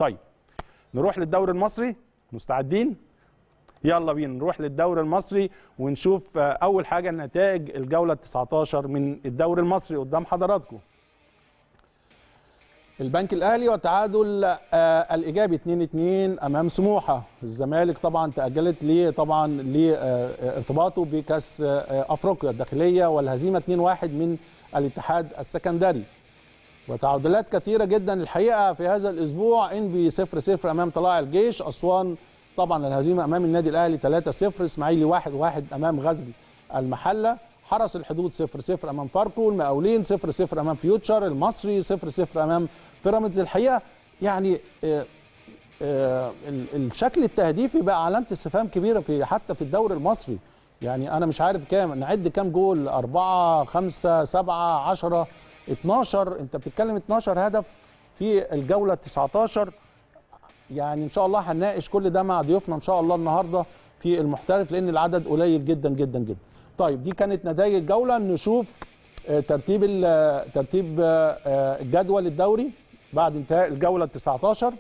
طيب نروح للدوري المصري مستعدين يلا بينا نروح للدوري المصري ونشوف آه، اول حاجه نتائج الجوله 19 من الدوري المصري قدام حضراتكم البنك الاهلي والتعادل آه، الايجابي 2-2 امام سموحه الزمالك طبعا تاجلت ليه طبعا لارتباطه بكاس آه، افريقيا الداخليه والهزيمه 2-1 من الاتحاد السكندري وتعادلات كثيره جدا الحقيقه في هذا الاسبوع انبي 0-0 امام طلائع الجيش اسوان طبعا الهزيمه امام النادي الاهلي 3-0 اسماعيلي 1-1 امام غزل المحله حرس الحدود 0-0 امام فاركو المقاولين 0-0 امام فيوتشر المصري 0-0 امام بيراميدز الحقيقه يعني آه، آه، ال- الشكل التهديفي بقى علامه استفهام كبيره في حتى في الدوري المصري يعني انا مش عارف كام نعد كام جول 4 5 7 10 12 انت بتتكلم 12 هدف في الجوله 19 يعني ان شاء الله هنناقش كل ده مع ضيوفنا ان شاء الله النهارده في المحترف لان العدد قليل جدا جدا جدا. طيب دي كانت نتائج الجوله نشوف آه، ترتيب ال- ترتيب آه، آه، الجدول الدوري بعد انتهاء الجوله 19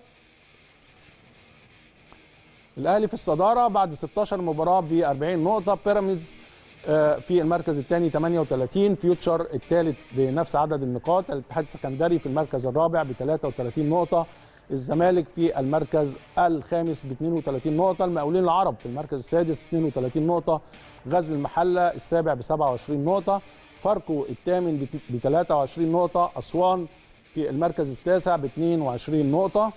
الاهلي في الصداره بعد 16 مباراه ب 40 نقطه بيراميدز آه، في المركز الثاني 38 فيوتشر الثالث بنفس عدد النقاط الاتحاد السكندري في المركز الرابع ب 33 نقطه الزمالك في المركز الخامس ب 32 نقطه المقاولين العرب في المركز السادس 32 نقطه غزل المحله السابع ب 27 نقطه فاركو الثامن ب 23 نقطه اسوان في المركز التاسع ب 22 نقطه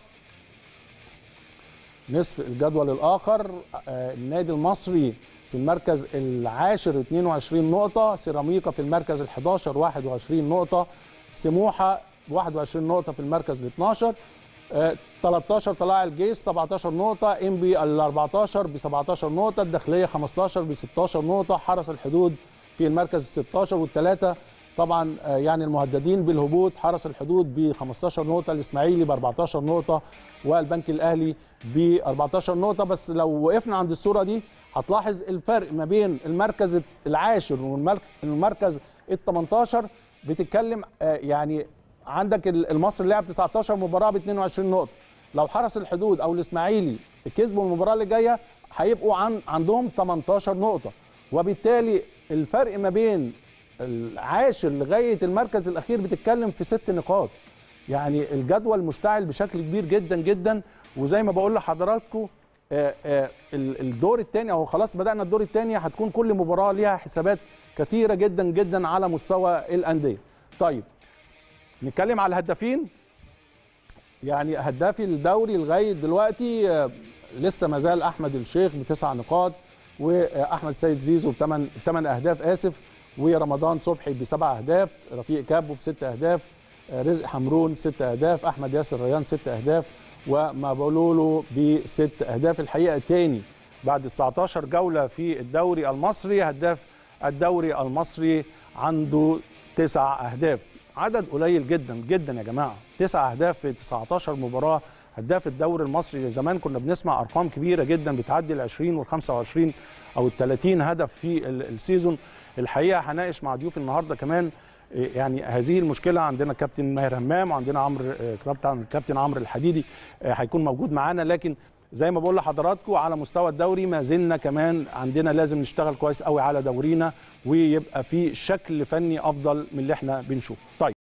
نصف الجدول الاخر آه، النادي المصري في المركز العاشر 22 نقطه سيراميكا في المركز ال11 21 نقطه سموحه 21 نقطه في المركز ال12 آه، 13 طلائع الجيش 17 نقطه انبي ال 14 ب 17 نقطه الداخليه 15 ب 16 نقطه حرس الحدود في المركز ال 16 والثلاثه طبعا آه، يعني المهددين بالهبوط حرس الحدود ب 15 نقطه الاسماعيلي ب 14 نقطه والبنك الاهلي ب 14 نقطه بس لو وقفنا عند الصوره دي هتلاحظ الفرق ما بين المركز العاشر والمركز ال 18 بتتكلم آه، يعني عندك ال- المصري لعب 19 مباراه ب 22 نقطه لو حرس الحدود او الاسماعيلي كسبوا المباراه اللي جايه هيبقوا عن عندهم 18 نقطه وبالتالي الفرق ما بين العاشر لغايه المركز الاخير بتتكلم في ست نقاط يعني الجدول مشتعل بشكل كبير جدا جدا وزي ما بقول لحضراتكم آه، آه، ال- الدور الثاني او خلاص بدانا الدور الثاني هتكون كل مباراه ليها حسابات كثيره جدا جدا على مستوى الانديه طيب نتكلم على الهدافين يعني هدافي الدوري لغايه دلوقتي آه، لسه ما زال احمد الشيخ بتسع نقاط واحمد سيد زيزو بثمان ثمان اهداف اسف ورمضان صبحي بسبع اهداف رفيق كابو بست اهداف آه، رزق حمرون ست اهداف احمد ياسر ريان ست اهداف وما بقولوا بست اهداف الحقيقه تاني بعد 19 جوله في الدوري المصري هداف الدوري المصري عنده تسع اهداف عدد قليل جدا جدا يا جماعه تسع اهداف في 19 مباراه هداف الدوري المصري زمان كنا بنسمع ارقام كبيره جدا بتعدي ال 20 وال 25 او ال 30 هدف في ال- السيزون الحقيقه هناقش مع ضيوف النهارده كمان إيه، يعني هذه المشكله عندنا كابتن ماهر همام وعندنا عمرو آه، كابتن كابتن عمرو الحديدي آه، هيكون موجود معانا لكن زي ما بقول لحضراتكم على مستوى الدوري ما زلنا كمان عندنا لازم نشتغل كويس قوي على دورينا ويبقى في شكل فني افضل من اللي احنا بنشوفه طيب